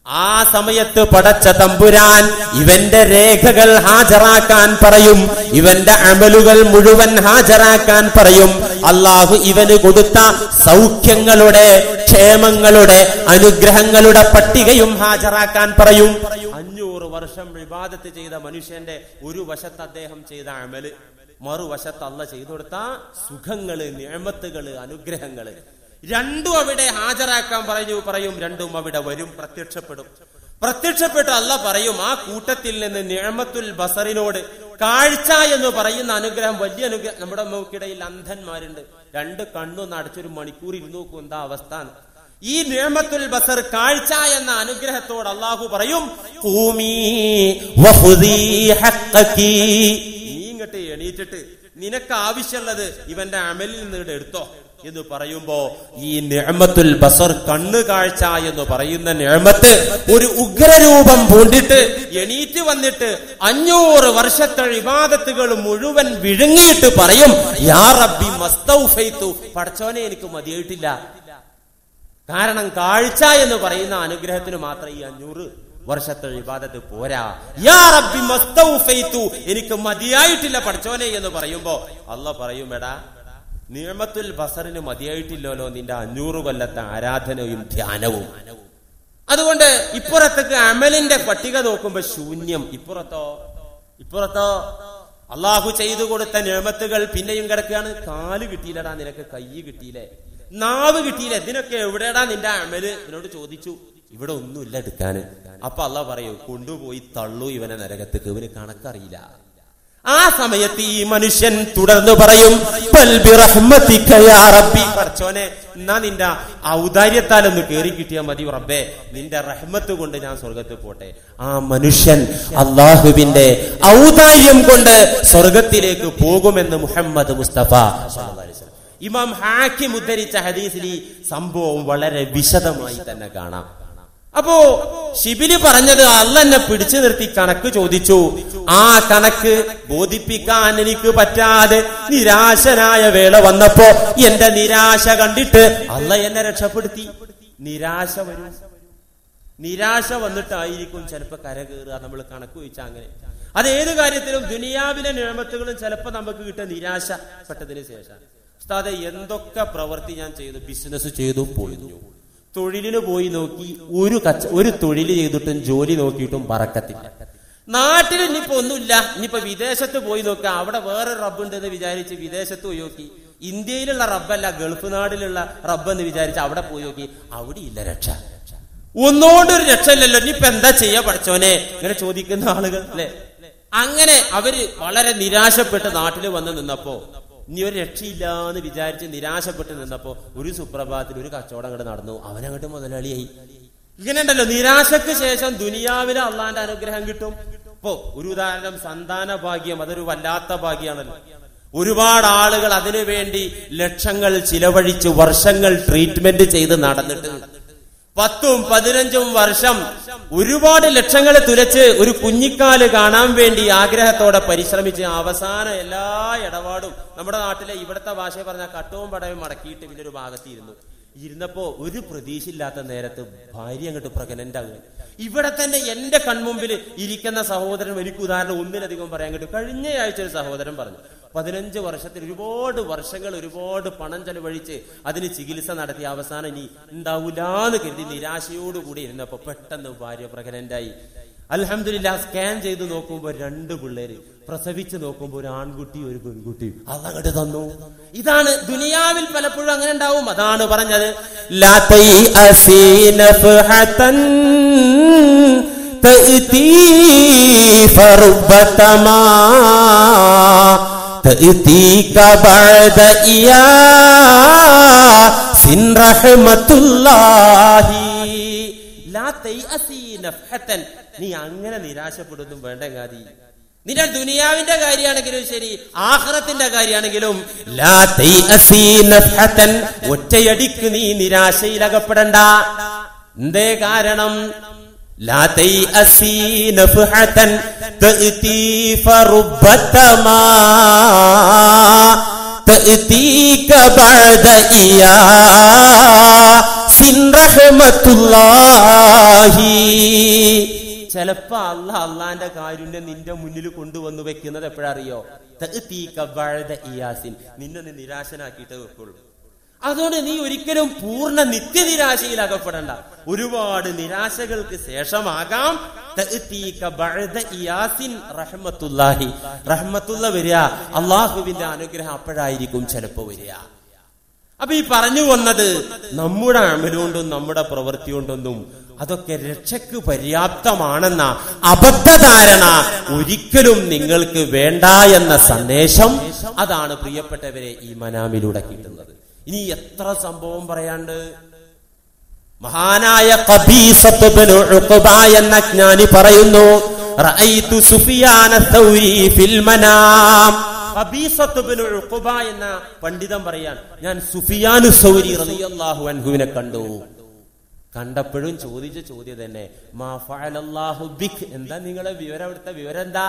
ആ സമയത്ത് പടച്ച തമ്പുരാൻ ഇവന്റെ രേഖകൾ ഹാജരാക്കാൻ പറയും ഇവന്റെ അമലുകൾ മുഴുവൻ ഹാജരാക്കാൻ പറയും അള്ളാഹു ഇവന് കൊടുത്ത സൗഖ്യങ്ങളുടെ ക്ഷേമങ്ങളുടെ അനുഗ്രഹങ്ങളുടെ പട്ടികയും ഹാജരാക്കാൻ പറയും അഞ്ഞൂറ് വർഷം വിവാദത്ത് ചെയ്ത മനുഷ്യന്റെ ഒരു വശത്ത് അദ്ദേഹം ചെയ്ത അമല് മറുവശത്ത് അല്ല ചെയ്തു കൊടുത്ത സുഖങ്ങള് നിയമത്തുകള് അനുഗ്രഹങ്ങള് രണ്ടും അവിടെ ഹാജരാക്കാൻ പറഞ്ഞു പറയും രണ്ടും അവിടെ വരും പ്രത്യക്ഷപ്പെടും പ്രത്യക്ഷപ്പെട്ട് അല്ല പറയും ആ കൂട്ടത്തിൽ നിന്ന് നിഴമത്തുൽ ബസറിനോട് കാഴ്ച എന്ന് പറയുന്ന അനുഗ്രഹം വലിയ അനുഗ്രഹം നമ്മുടെ മൂക്കിടയിൽ അന്ധന്മാരുണ്ട് രണ്ട് കണ്ണൊന്ന് അടച്ചൊരു മണിക്കൂർ ഇരുന്ന് നോക്കും എന്താ അവസ്ഥ ഈ നിഴമത്തുൽ ബസർ കാഴ്ച എന്ന അനുഗ്രഹത്തോട് അള്ളാഹു പറയും "ഖൂമീ വഖുദീ ഹഖ്ഖകീ." നീ ഇങ്ങോട്ട് എണീറ്റിട്ട് നിനക്ക് ആവശ്യമുള്ളത് ഇവന്റെ അമലിൽ നിന്ന് ഇങ്ങട് എടുത്തോ എന്ന് പറയുമ്പോ ഈ നിഴമത്തുൽ ബസർ കണ്ണു കാഴ്ച എന്ന് പറയുന്ന നിഴമത്ത് ഒരു ഉഗ്രരൂപം പൂണ്ടിട്ട് എണീറ്റ് വന്നിട്ട് അഞ്ഞൂറ് വർഷത്തെ വിവാദത്തുകൾ മുഴുവൻ വിഴുങ്ങിയിട്ട് പറയും യാ റബ്ബി മസ്തൗഫൈത്തു പടച്ചോനെ എനിക്ക് മതിയായിട്ടില്ല കാരണം കാഴ്ച എന്ന് പറയുന്ന അനുഗ്രഹത്തിന് മാത്രം ഈ അഞ്ഞൂറ് വർഷത്തെ വിവാദത്ത് പോരാ യാ റബ്ബി മസ്തൗഫൈത്തു എനിക്ക് മതിയായിട്ടില്ല പഠിച്ചോനെ എന്ന് പറയുമ്പോ അല്ല പറയും എടാ നിയമത്തുൽ ബസറിന് മതിയായിട്ടില്ലല്ലോ നിന്റെ അഞ്ഞൂറ് കൊല്ലത്തെ ആരാധനയും ധ്യാനവും അതുകൊണ്ട് ഇപ്പുറത്തേക്ക് അമലിന്റെ പട്ടിക നോക്കുമ്പോ ശൂന്യം ഇപ്പുറത്തോ ഇപ്പുറത്തോ അള്ളാഹു ചെയ്തു കൊടുത്ത നിയമത്തുകൾ പിന്നെയും കിടക്കുകയാണ് കാല് കിട്ടിയില്ലടാ നിനക്ക് കൈ കിട്ടിയില്ലേ നാവ് കിട്ടിയില്ലേ ഇതിനൊക്കെ എവിടെടാ നിന്റെ അമല് ഇതിനോട് ചോദിച്ചു ഇവിടെ ഒന്നുമില്ല എടുക്കാന് അപ്പൊ അള്ളാഹ് പറയൂ കൊണ്ടുപോയി തള്ളു ഇവനെ നരകത്തേക്ക് ഇവന് കണക്കറിയില്ല ആ സമയത്ത് ഈ മനുഷ്യൻ തുടർന്ന് പറയും "ബൽ ബിറഹ്മതിക യാ റബ്ബി പടച്ചോനെ എന്നാ നിന്റെ ഔദാര്യത്താൽ ഒന്ന് കേറി കിട്ടിയാൽ മതി റബ്ബേ നിന്റെ റഹ്മത്ത് കൊണ്ട് ഞാൻ സ്വർഗത്തിൽ പോട്ടെ ആ മനുഷ്യൻ അള്ളാഹുവിന്റെ ഔദാര്യം കൊണ്ട് സ്വർഗത്തിലേക്ക് പോകുമെന്ന് മുഹമ്മദ് മുസ്തഫ സ്വല്ലല്ലാഹു അലൈഹി വസല്ലം. ഇമാം ഹാക്കിം ഉദ്ധരിച്ച ഹദീസിൽ ഈ സംഭവം വളരെ വിശദമായി തന്നെ കാണാം അപ്പോ ഷിബിലി പറഞ്ഞത് അല്ല എന്നെ പിടിച്ചു നിർത്തി കണക്ക് ചോദിച്ചു ആ കണക്ക് ബോധിപ്പിക്കാൻ എനിക്ക് പറ്റാതെ നിരാശനായ വേള വന്നപ്പോ എന്റെ നിരാശ കണ്ടിട്ട് അല്ല എന്നെ രക്ഷപ്പെടുത്തി നിരാശ വരും നിരാശ വന്നിട്ടായിരിക്കും ചിലപ്പോ കരകയറുക നമ്മൾ കണക്ക് വെച്ചാൽ അങ്ങനെ അത് ഏത് കാര്യത്തിലും ദുനിയാവിലെ നിയമത്തുകളും ചിലപ്പോ നമുക്ക് കിട്ടുക നിരാശപ്പെട്ടതിന് ശേഷം ഉസ്താദെ എന്തൊക്കെ പ്രവൃത്തി ഞാൻ ചെയ്തു ബിസിനസ് ചെയ്തു പൊളിഞ്ഞു തൊഴിലിന് പോയി നോക്കി ഒരു കച്ച ഒരു തൊഴിൽ ചെയ്തിട്ടും ജോലി നോക്കിയിട്ടും പറക്കത്തില്ല നാട്ടിൽ ഇനിയിപ്പോ ഒന്നുമില്ല ഇനിയിപ്പോ വിദേശത്ത് പോയി നോക്കുക അവിടെ വേറെ റബ്ബുണ്ട് എന്ന് വിചാരിച്ച് വിദേശത്ത് പോയി നോക്കി ഇന്ത്യയിലുള്ള റബ്ബല്ല ഗൾഫ് നാടിലുള്ള റബ്ബ് എന്ന് വിചാരിച്ച് അവിടെ പോയി നോക്കി അവിടെ ഇല്ല രക്ഷ ഒന്നുകൊണ്ട് ഒരു രക്ഷയില്ലല്ലോ ഇനിയിപ്പോ എന്താ ചെയ്യാ പഠിച്ചോനെ ഇങ്ങനെ ചോദിക്കുന്ന ആളുകൾ അല്ലെ അങ്ങനെ അവര് വളരെ നിരാശപ്പെട്ട് നാട്ടിൽ വന്ന് നിന്നപ്പോ ഇനി ഒരു രക്ഷയില്ല എന്ന് വിചാരിച്ച് നിരാശപ്പെട്ട് നിന്നപ്പോ ഒരു സുപ്രഭാതത്തിൽ ഒരു കച്ചവടം അങ്ങോട്ട് നടന്നു അവനങ്ങോട്ട് മുതലാളിയായി ഇങ്ങനെ ഉണ്ടല്ലോ നിരാശക്ക് ശേഷം ദുനിയാവിലെ അള്ളാന്റെ അനുഗ്രഹം കിട്ടും ഇപ്പോ ഒരു ഉദാഹരണം സന്താന ഭാഗ്യം അതൊരു വല്ലാത്ത ഭാഗ്യമാണല്ലോ ഒരുപാട് ആളുകൾ അതിനു വേണ്ടി ലക്ഷങ്ങൾ ചിലവഴിച്ച് വർഷങ്ങൾ ട്രീറ്റ്മെന്റ് ചെയ്ത് നടന്നിട്ട് പത്തും പതിനഞ്ചും വർഷം ഒരുപാട് ലക്ഷങ്ങൾ തുലച്ച് ഒരു കുഞ്ഞിക്കാല് കാണാൻ വേണ്ടി ആഗ്രഹത്തോടെ പരിശ്രമിച്ച് അവസാനം എല്ലാ ഇടപാടും നമ്മുടെ നാട്ടിലെ ഇവിടുത്തെ ഭാഷ പറഞ്ഞ കട്ടവും പടവും മടക്കിയിട്ട് പിന്നെ ഒരു ഭാഗത്ത് ഇരുന്നു ഇരുന്നപ്പോ ഒരു പ്രതീക്ഷയില്ലാത്ത നേരത്ത് ഭാര്യ അങ്ങോട്ട് പ്രഗ്നന്റ് ആകുക ഇവിടെ തന്നെ എന്റെ കൺമുമ്പിൽ ഇരിക്കുന്ന സഹോദരൻ എനിക്ക് ഉദാഹരണം ഒന്നിലധികം പറയാൻ കിട്ടും കഴിഞ്ഞ ആഴ്ച ഒരു സഹോദരൻ പറഞ്ഞു പതിനഞ്ച് വർഷത്തിൽ ഒരുപാട് വർഷങ്ങൾ ഒരുപാട് പണം ചെലവഴിച്ച് അതിന് ചികിത്സ നടത്തി അവസാനം ഇനി ഉണ്ടാവൂലാന്ന് കരുതി നിരാശയോടുകൂടി ഇരുന്നപ്പോ പെട്ടെന്ന് ഭാര്യ പ്രഗ്നന്റായി അൽഹംദുലില്ലാ സ്കാൻ ചെയ്ത് നോക്കുമ്പോ രണ്ട് പിള്ളേര് പ്രസവിച്ച് നോക്കുമ്പോ ഒരു ആൺകുട്ടി ഒരു പെൺകുട്ടി അതങ്ങോട്ട് തന്നു ഇതാണ് ദുനിയാവിൽ പലപ്പോഴും അങ്ങനെ ഉണ്ടാവും അതാണ് പറഞ്ഞത് ലാ തൈഅസീ നഫ്ഹതൻ തഅതി ഫറുബതമാ تأتيك بعد إياس رحمة الله لا تيأسي نفحة നീ അങ്ങനെ നിരാശപ്പെടുന്നും വേണ്ട ഗാദി നിന്റെ ദുനിയാവിന്റെ കാര്യമാണെങ്കിലും ശരി ആഹ്റത്തിന്റെ കാര്യമാണെങ്കിലും ലാ തൈഅസീ നഫ്ഹതൻ ഒറ്റയടിക്ക് നീ നിരാശയിലകപ്പെടണ്ട എന്തേ കാരണം لا تيأسي نفحة تأتي فربتما تأتيك بعد إياس ഖബീസിൻ റഹ്മത്തുല്ലാഹി ചിലപ്പോ അല്ല അള്ളാന്റെ കാരുണ്യം നിന്റെ മുന്നിൽ കൊണ്ടുവന്നു വെക്കുന്നത് എപ്പോഴറിയോ തഅ്തീക ബഅദ ഇയാസിൻ നിന്നെ നീ നിരാശനാക്കിയിട്ട് വെക്കുള്ളൂ അതുകൊണ്ട് നീ ഒരിക്കലും പൂർണ്ണ നിത്യനിരാശയിൽ അകപ്പെടണ്ട ഒരുപാട് നിരാശകൾക്ക് ശേഷമാകാം തഅ്തീക ബഅദ ഇയാസിൻ റഹ്മത്തുല്ലാഹി റഹ്മത്തുള്ള വരിക അള്ളാഹുവിന്റെ അനുഗ്രഹം അപ്പോഴായിരിക്കും ചിലപ്പോ വരിക അപ്പൊ ഈ പറഞ്ഞു വന്നത് നമ്മുടെ അമലുകൊണ്ടും നമ്മുടെ പ്രവൃത്തി കൊണ്ടൊന്നും അതൊക്കെ രക്ഷയ്ക്ക് പര്യാപ്തമാണെന്ന അബദ്ധധാരണ ഒരിക്കലും നിങ്ങൾക്ക് വേണ്ട എന്ന സന്ദേശം അതാണ് പ്രിയപ്പെട്ടവരെ ഈ മനാമിലൂടെ കിട്ടുന്നത് ഇനി എത്ര സംഭവം പറയാണ്ട് മഹാനായ ഖബീസത്ത് ബിനു ഉഖബ എന്ന ജ്ഞാനി പറയുന്നു റഅയ്തു സുഫിയാന തൗരി ഫിൽ മനാം ഖബീസത്ത് ബിനു ഉഖബ എന്ന പണ്ഡിതൻ പറയാൻ ഞാൻ സുഫിയാനു സൗരി റളിയല്ലാഹു അൻഹുവിനെ കണ്ടു കണ്ടപ്പോഴും ചോദിച്ച ചോദ്യം തന്നെ മാ ഫഅലല്ലാഹു ബിക് എന്താ നിങ്ങളെ വിവരം അവിടുത്തെ വിവരം എന്താ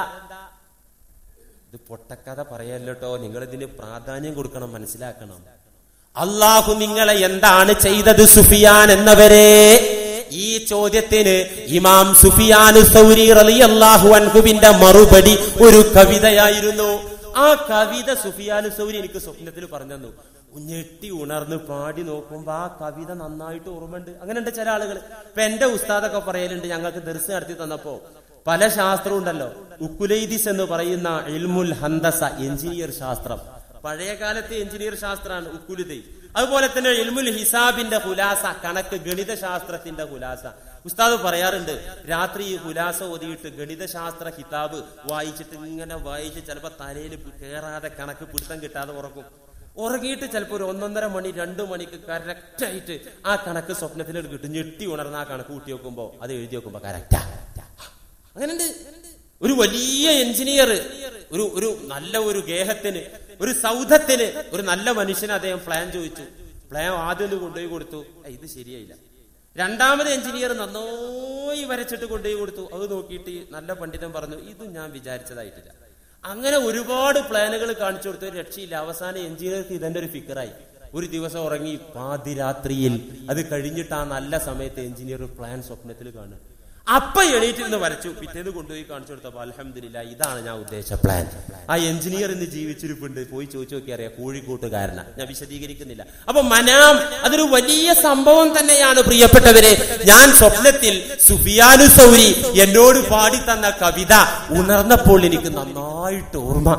ഇത് പൊട്ടക്കഥ പറയല്ലോ നിങ്ങൾ ഇതിന് പ്രാധാന്യം കൊടുക്കണം മനസ്സിലാക്കണം അള്ളാഹു നിങ്ങളെ എന്താണ് ചെയ്തത് സുഫിയാൻ എന്നവരെ ഈ ചോദ്യത്തിന് ഇമാം സുഫിയാനു സൗരി റളിയല്ലാഹു അൻഹുവിന്റെ മറുപടി ഒരു കവിതയായിരുന്നു ആ കവിത സുഫിയാനു സൗരി എനിക്ക് സ്വപ്നത്തിൽ പറഞ്ഞു തന്നു ഞെട്ടി ഉണർന്ന് പാടി നോക്കുമ്പോ ആ കവിത നന്നായിട്ട് ഓർമ്മയുണ്ട് അങ്ങനെയുണ്ട് ചില ആളുകൾ ഇപ്പൊ എന്റെ ഉസ്താദൊക്കെ പറയലുണ്ട് ഞങ്ങൾക്ക് ദർസ് നടത്തി തന്നപ്പോ പല ശാസ്ത്രവും ഉണ്ടല്ലോ ഉക്കുലൈദിസ് എന്ന് പറയുന്ന ഇൽമുൽ ഹന്തസ എഞ്ചിനീയർ ശാസ്ത്രം പഴയ കാലത്തെ എഞ്ചിനീയർ ശാസ്ത്രമാണ് ഉക്കുലുദൈ അതുപോലെ തന്നെ ഇൽമുൽ ഹിസാബിന്റെ ഹുലാസ കണക്ക് ഗണിത ശാസ്ത്രത്തിന്റെ ഹുലാസ ഉസ്താദ് പറയാറുണ്ട് രാത്രി ഈ ഹുലാസ ഓതിയിട്ട് ഗണിത ശാസ്ത്ര കിതാബ് വായിച്ചിട്ട് ഇങ്ങനെ വായിച്ച് ചിലപ്പോ തലയിൽ കേറാതെ കണക്ക് പിടുത്തം കിട്ടാതെ ഉറക്കും ഉറങ്ങിയിട്ട് ചിലപ്പോൾ ഒരു ഒന്നൊന്നര മണി രണ്ടു മണിക്ക് കറക്റ്റ് ആയിട്ട് ആ കണക്ക് സ്വപ്നത്തിൽ കിട്ടും ഞെട്ടി ഉണർന്ന് ആ കണക്ക് കൂട്ടി വെക്കുമ്പോ അത് എഴുതി വെക്കുമ്പോ കറക്റ്റാ അങ്ങനെയുണ്ട് ഒരു വലിയ എഞ്ചിനീയർ ഒരു ഒരു നല്ല ഒരു ഗേഹത്തിന് ഒരു സൗധത്തിന് ഒരു നല്ല മനുഷ്യന് അദ്ദേഹം പ്ലാൻ ചോദിച്ചു പ്ലാൻ ആദ്യം ഒന്ന് കൊണ്ടുപോയി കൊടുത്തു ഏയ് ഇത് ശരിയായില്ല രണ്ടാമത് എഞ്ചിനീയർ നന്നായി വരച്ചിട്ട് കൊണ്ടുപോയി കൊടുത്തു അത് നോക്കിയിട്ട് ഈ നല്ല പണ്ഡിതൻ പറഞ്ഞു ഇത് ഞാൻ വിചാരിച്ചതായിട്ടില്ല അങ്ങനെ ഒരുപാട് പ്ലാനുകൾ കാണിച്ചു കൊടുത്തു ഒരു രക്ഷയില്ല അവസാനം എഞ്ചിനീയർക്ക് ഇതെന്റെ ഒരു ഫിക്കറായി ഒരു ദിവസം ഉറങ്ങി പാതിരാത്രിയിൽ അത് കഴിഞ്ഞിട്ട് ആ നല്ല സമയത്ത് എഞ്ചിനീയർ പ്ലാൻ സ്വപ്നത്തിൽ കാണുക അപ്പൊ എണീറ്റിരുന്ന് വരച്ചു പിറ്റേന്ന് കൊണ്ടുപോയി കാണിച്ചു കൊടുത്തപ്പോ അലഹമില്ല ഇതാണ് ഞാൻ ഉദ്ദേശിച്ച പ്ലാൻ ആ എഞ്ചിനീയർ ഇന്ന് ജീവിച്ചിരിപ്പുണ്ട് പോയി ചോദിച്ചു നോക്കി അറിയാം കോഴിക്കോട്ടുകാരന ഞാൻ വിശദീകരിക്കുന്നില്ല അപ്പൊ മനാം അതൊരു വലിയ സംഭവം തന്നെയാണ് പ്രിയപ്പെട്ടവരെ ഞാൻ സ്വപ്നത്തിൽ സുഫിയാനു സൗരി എന്നോട് പാടി തന്ന കവിത ഉണർന്നപ്പോൾ എനിക്ക് നന്നായിട്ട് ഓർമ്മ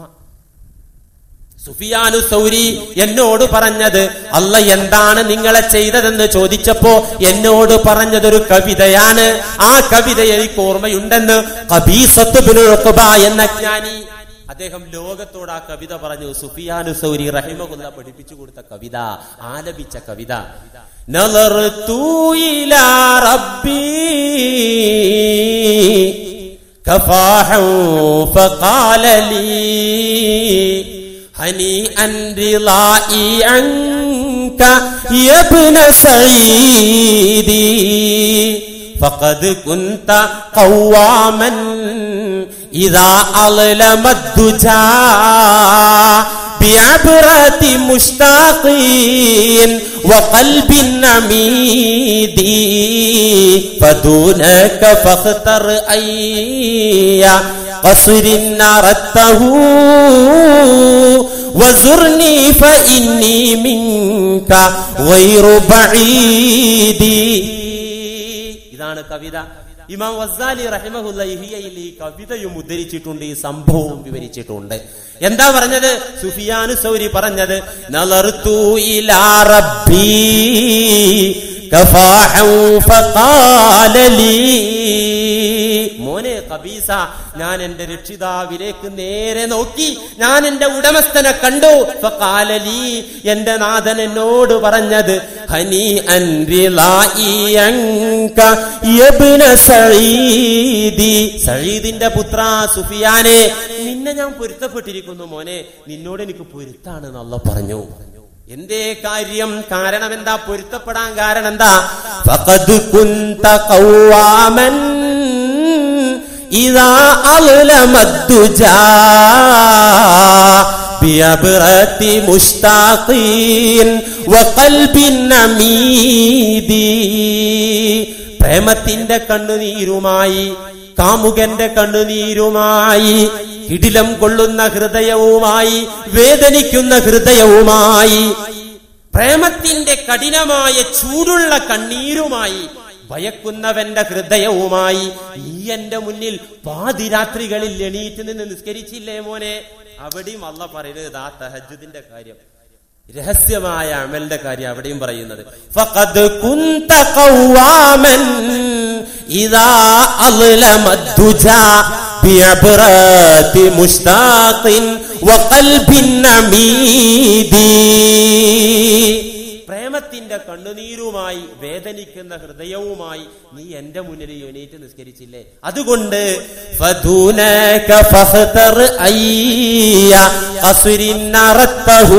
സുഫിയാനു സൗരി എന്നോട് പറഞ്ഞത് അല്ല എന്താണ് നിങ്ങളെ ചെയ്തതെന്ന് ചോദിച്ചപ്പോ എന്നോട് പറഞ്ഞതൊരു കവിതയാണ് ആ കവിത എനിക്ക് ഓർമ്മയുണ്ടെന്ന് കബീസത്ത് ബിനുൽ ഉഖബ എന്ന ജ്ഞാനി അദ്ദേഹം ലോകത്തോട് ആ കവിത പറഞ്ഞു സുഫിയാനു സൗരി റഹിമകുല്ല പഠിപ്പിച്ചു കൊടുത്ത കവിത ആലപിച്ച കവിത നളർത്തു ഇലാ റബ്ബി كفاحا فقال لي هنيئا رضائي عنك يا ابن سعيدي فقد كنت قواما إذا أظلم الدجى بعبرة مشتاقين وقلب عميد فدونك فاختر أي قصر أردته وزرني فإني منك غير بعيد ഇതാണ് കവിത ഇമാം വസാലി റഹിമഹുല്ല ഇഹിയയിൽ ഈ കവിതയും ഉദ്ധരിച്ചിട്ടുണ്ട് ഈ സംഭവവും വിവരിച്ചിട്ടുണ്ട് എന്താ പറഞ്ഞത് സുഫിയാനു സൗരി പറഞ്ഞത് നളർത്തു ഇലാ റബ്ബി കഫാഹൻ ഫഖാല ലീ മോനെ കബീസ ഞാൻ എന്റെ രക്ഷിതാവിലേക്ക് നേരെ നോക്കി ഞാൻ എന്റെ ഉടമസ്ഥനെ കണ്ടു ഫഖാലലി എന്റെ നാഥൻ എന്നോട് പറഞ്ഞത് ഹനി സഈദി സഈദിന്റെ പുത്ര സുഫിയാനെ നിന്നെ ഞാൻ പൊരുത്തപ്പെട്ടിരിക്കുന്നു മോനെ നിന്നോട് എനിക്ക് പൊരുത്താണ് നല്ല പറഞ്ഞു എന്തേ കാര്യം കാരണം എന്താ പൊരുത്തപ്പെടാൻ കാരണം എന്താ ഫഖദ് കുന്ത ഖവാമൻ إذا أظلم الدجى بأبرة مشتاقين وقلب نميد പ്രേമത്തിന്റെ കണ്ണുനീരുമായി കാമുകന്റെ കണ്ണുനീരുമായി കിടിലം കൊള്ളുന്ന ഹൃദയവുമായി വേദനിക്കുന്ന ഹൃദയവുമായി പ്രേമത്തിന്റെ കഠിനമായ ചൂടുള്ള കണ്ണീരുമായി ഭയക്കുന്നവന്റെ ഹൃദയവുമായി നീ എന്റെ മുന്നിൽ പാതിരാത്രികളിൽ എണീറ്റ് നിന്ന് നിസ്കരിച്ചില്ലേ മോനെ അവിടെയും അല്ല പറയുന്നത് ആ തഹജുദിന്റെ കാര്യം രഹസ്യമായ അമലിന്റെ കാര്യം അവിടെയും പറയുന്നത് ഫഖദ് കുന്ത ഖവ്വാമൻ ഇദാ അളലമത് ദുജാ ബിഅബ്റാതി മുഷ്താഖിൻ വഖൽബിൻ നമീദി പ്രേമത്തിന്റെ കണ്ണുനീരുമായി വേദനിക്കുന്ന ഹൃദയവുമായി നീ എന്റെ മുന്നിൽ എണീറ്റ് നിസ്കരിച്ചില്ലേ അതുകൊണ്ട് ഫദൂനക ഫഖ്തർ അയ്യ ഖസ്രിൻ നറത്തഹു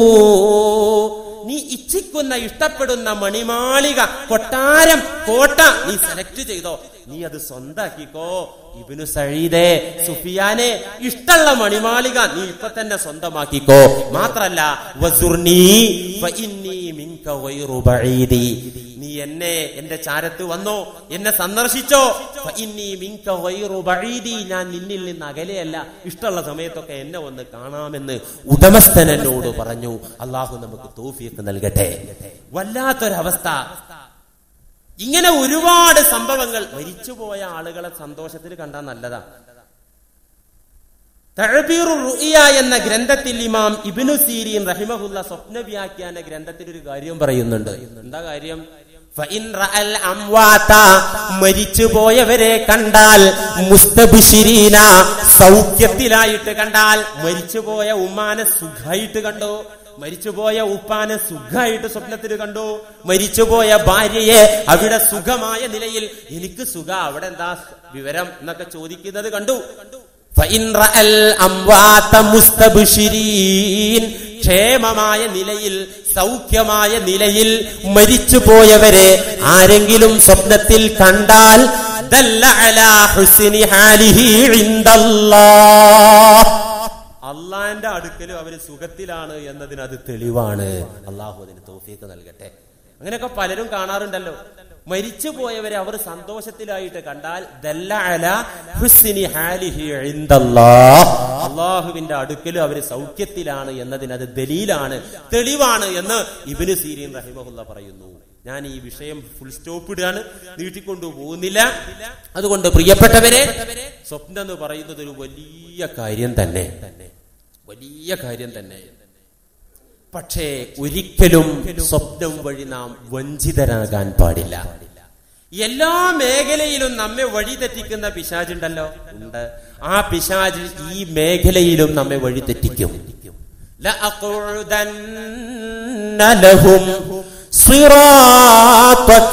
നീ ഇച്ഛിക്കുന്ന ഇഷ്ടപ്പെടുന്ന മണിമാളിക കൊട്ടാരം കോട്ട നീ സെലക്ട് ചെയ്തോ നീ അത് സ്വന്താക്കിക്കോ ഇബിനു സഴീദേ സുഫിയാനെ ഇഷ്ടമുള്ള മണിമാളിക നീ ഇപ്പൊ തന്നെ സ്വന്തമാക്കിക്കോ മാത്രല്ല വസുർനീ ഫഇന്നീ മിൻക ഗൈറു ബഈദി. നീ എന്നെ എന്റെ ചാരത്ത് വന്നോ എന്നെ സന്ദർശിച്ചോ ഫഇന്നീ മിൻക ഗൈറു ബഈദി. ഞാൻ നിന്നിൽ നിന്ന് അകലെയല്ല ഇഷ്ടമുള്ള സമയത്തൊക്കെ എന്നെ വന്ന് കാണാമെന്ന് ഉടമസ്ഥൻ എന്നോട് പറഞ്ഞു അള്ളാഹു നമുക്ക് തോഫിയൊക്കെ നൽകട്ടെ വല്ലാത്തൊരവസ്ഥ ഇങ്ങനെ ഒരുപാട് സംഭവങ്ങൾ മരിച്ചുപോയ ആളുകളെ സന്തോഷത്തിൽ കണ്ടാൽ നല്ലതാ തഴബീറു റുഇയ എന്ന ഗ്രന്ഥത്തിൽ ഇമാം ഇബ്നു സീരീൻ റഹിമഹുല്ല സ്വപ്ന വ്യാഖ്യാന ഗ്രന്ഥത്തിൽ ഒരു കാര്യം പറയുന്നുണ്ട് എന്താ കാര്യം ഫഇൻ റഅൽ അംവാത മരിച്ചുപോയവരെ കണ്ടാൽ മുസ്തബിശിരീന സൗഖ്യത്തിലായിട്ട് കണ്ടാൽ മരിച്ചുപോയ ഉമ്മാനെ സുഖായിട്ട് കണ്ടോ മരിച്ചുപോയ ഉപ്പാനെ സുഖമായിട്ട് സ്വപ്നത്തിൽ കണ്ടു മരിച്ചുപോയ ഭാര്യയെ അവിടെ സുഖമായ നിലയിൽ എനിക്ക് സുഖ അവിടെ എന്താ വിവരം എന്നൊക്കെ ചോദിക്കുന്നത് കണ്ടു فإن رأى الأموات مستبشرين ക്ഷേമമായ നിലയിൽ സൗഖ്യമായ നിലയിൽ മരിച്ചുപോയവരെ ആരെങ്കിലും സ്വപ്നത്തിൽ കണ്ടാൽ ദല്ല അലാ ഹുസ്നി ഹാലിഹി ഇൻദല്ലാഹ് അള്ളാന്റെ അടുക്കലും അവര് സുഖത്തിലാണ് എന്നതിന് അത് തെളിവാണ് അള്ളാഹു അതിന് തോഫീക്ക് നൽകട്ടെ അങ്ങനെയൊക്കെ പലരും കാണാറുണ്ടല്ലോ മരിച്ചു പോയവരെ അവർ സന്തോഷത്തിലായിട്ട് കണ്ടാൽ ദല്ല അല ഹുസ്നി ഹാലിഹി ഇൻദല്ലാഹ്. അള്ളാഹുവിന്റെ അടുക്കലും അവര് സൗഖ്യത്തിലാണ് എന്നതിന് അത് ദലീലാണ് തെളിവാണ് എന്ന് ഇബിന് സീരീൻ റഹിമഹുല്ല പറയുന്നു ഞാൻ ഈ വിഷയം ഫുൾ സ്റ്റോപ്പ് ഇടുകയാണ് നീട്ടിക്കൊണ്ടു പോകുന്നില്ല അതുകൊണ്ട് പ്രിയപ്പെട്ടവരെ സ്വപ്നം എന്ന് പറയുന്നത് ഒരു വലിയ കാര്യം തന്നെ വലിയ കാര്യം തന്നെ പക്ഷേ ഒരിക്കലും സ്വപ്നം വഴി നാം വഞ്ചിതരാകാൻ പാടില്ല എല്ലാ മേഖലയിലും നമ്മെ വഴിതെറ്റിക്കുന്ന പിശാജുണ്ടല്ലോ ഉണ്ട് ആ പിശാജ് ഈ മേഖലയിലും നമ്മെ വഴിതെറ്റിക്കും لأقعدن لهم صراطك